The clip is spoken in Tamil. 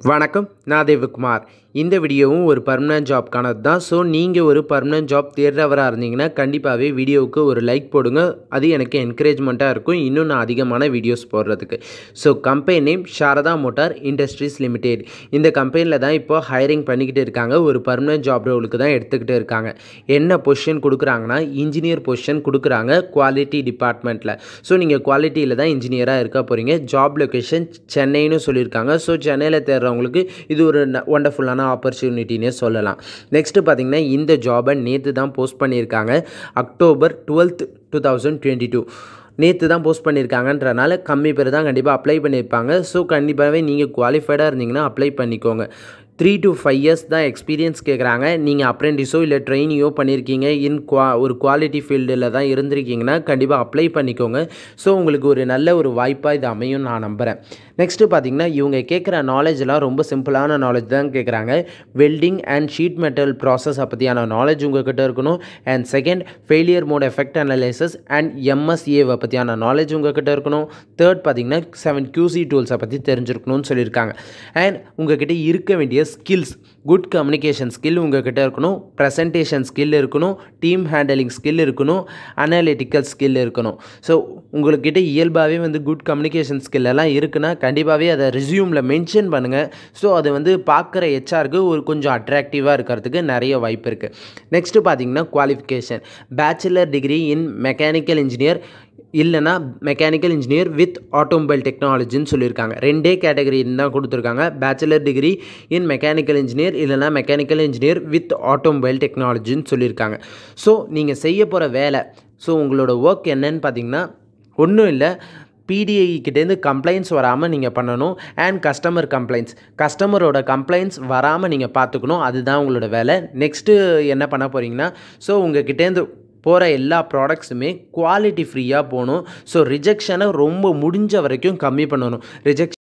வணக்கம் நான் தேவகுமார் இந்த வீடியோவும் ஒரு பர்மனன்ட் ஜாப்க்கானது தான் ஸோ நீங்கள் ஒரு பர்மனன்ட் ஜாப் தேடுறவராக இருந்தீங்கன்னா கண்டிப்பாகவே வீடியோவுக்கு ஒரு லைக் போடுங்க அது எனக்கு என்கரேஜ்மெண்ட்டாக இருக்கும் இன்னும் நான் அதிகமான வீடியோஸ் போடுறதுக்கு so company name Sharada motor industries limited இந்த கம்பெனியில் தான் இப்போ ஹையரிங் பண்ணிக்கிட்டு இருக்காங்க ஒரு பர்மனன்ட் ஜாப் ரோலுக்கு தான் எடுத்துக்கிட்டு இருக்காங்க என்ன பொசிஷன் கொடுக்குறாங்கன்னா இன்ஜினியர் பொசிஷன் கொடுக்குறாங்க குவாலிட்டி டிபார்ட்மெண்ட்டில் ஸோ நீங்கள் குவாலிட்டியில் தான் இன்ஜினியராக இருக்க போகிறீங்க ஜாப் லொக்கேஷன் சென்னைன்னு சொல்லியிருக்காங்க ஸோ சென்னையில் தேடுறவங்களுக்கு இது ஒரு ஒண்டர்ஃபுல்லான ஆப்பர்ச்சுனிட்டினே சொல்லலாம் நெக்ஸ்ட்டு பார்த்தீங்கன்னா இந்த ஜாபை நேற்று தான் போஸ்ட் பண்ணியிருக்காங்க October twelfth two thousand twenty two நேற்று தான் போஸ்ட் பண்ணியிருக்காங்கன்றனால கம்மி பேர் தான் கண்டிப்பாக அப்ளை பண்ணியிருப்பாங்க ஸோ கண்டிப்பாகவே நீங்கள் குவாலிஃபைடாக இருந்தீங்கன்னா அப்ளை பண்ணிக்கோங்க த்ரீ டு ஃபைவ் இயர்ஸ் தான் எக்ஸ்பீரியன்ஸ் கேட்குறாங்க நீங்கள் அப்ரெண்டிஸோ இல்லை ட்ரெயினியோ பண்ணியிருக்கீங்க இன் குவா ஒரு குவாலிட்டி ஃபீல்டில் தான் இருந்திருக்கீங்கன்னா கண்டிப்பாக அப்ளை பண்ணிக்கோங்க ஸோ உங்களுக்கு ஒரு நல்ல ஒரு வாய்ப்பாக இது அமையும் நான் நம்புகிறேன் நெக்ஸ்ட்டு பார்த்தீங்கன்னா இவங்க கேட்குற நாலேஜ்லாம் ரொம்ப சிம்பிளான நாலேஜ் தான் கேட்குறாங்க வெல்டிங் அண்ட் ஷீட் மெட்டல் ப்ராசஸை பற்றியான நாலேஜ் உங்ககிட்ட இருக்கணும் and second failure mode effect analysis and எம்எஸ்ஏவை பற்றியான நாலேஜ் உங்ககிட்ட இருக்கணும் தேர்ட் பார்த்தீங்கன்னா செவன் QC டூல்ஸை பற்றி தெரிஞ்சிருக்கணும்னு சொல்லியிருக்காங்க அண்ட் உங்ககிட்ட இருக்க வேண்டிய ஸ்கில்ஸ் குட் கம்யூனிகேஷன் ஸ்கில் உங்ககிட்ட இருக்கணும் ப்ரெசன்டேஷன் ஸ்கில் இருக்கணும் டீம் ஹேண்டலிங் ஸ்கில் இருக்கணும் அனாலிட்டிக்கல் ஸ்கில் இருக்கணும் ஸோ உங்கள்கிட்ட இயல்பாகவே வந்து குட் கம்யூனிகேஷன் ஸ்கில் எல்லாம் இருக்குன்னா கண்டிப்பாகவே அதை ரெஸ்யூமில் மென்ஷன் பண்ணுங்கள் ஸோ அது வந்து பார்க்குற ஹெச்ஆருக்கு ஒரு கொஞ்சம் அட்ராக்டிவாக இருக்கிறதுக்கு நிறைய வாய்ப்பு இருக்குது நெக்ஸ்ட்டு பார்த்தீங்கன்னா qualification bachelor degree in mechanical engineer இல்லைனா மெக்கானிக்கல் இன்ஜினியர் வித் ஆட்டோமொபைல் டெக்னாலஜின்னு சொல்லியிருக்காங்க ரெண்டே கேட்டகரின்னு தான் கொடுத்துருக்காங்க bachelor degree in mechanical engineer இல்லைனா மெக்கானிக்கல் இன்ஜினியர் வித் ஆட்டோமொபைல் டெக்னாலஜின்னு சொல்லியிருக்காங்க ஸோ நீங்கள் செய்ய போகிற வேலை ஸோ உங்களோட ஒர்க் என்னன்னு பார்த்தீங்கன்னா ஒன்றும் இல்லை பிடிஐ கிட்டேருந்து கம்ப்ளைண்ட்ஸ் வராமல் நீங்கள் பண்ணணும் அண்ட் கஸ்டமர் கம்ப்ளைண்ட்ஸ் கஸ்டமரோட கம்ப்ளைண்ட்ஸ் வராமல் நீங்கள் பார்த்துக்கணும் அதுதான் உங்களோட வேலை நெக்ஸ்ட்டு என்ன பண்ண போகிறீங்கன்னா ஸோ உங்கள் கிட்டேருந்து போகிற எல்லா ப்ராடக்ட்ஸுமே குவாலிட்டி ஃப்ரீயாக போகணும் ஸோ ரிஜெக்ஷனை ரொம்ப முடிஞ்ச வரைக்கும் கம்மி பண்ணணும் ரிஜெக்ஷன்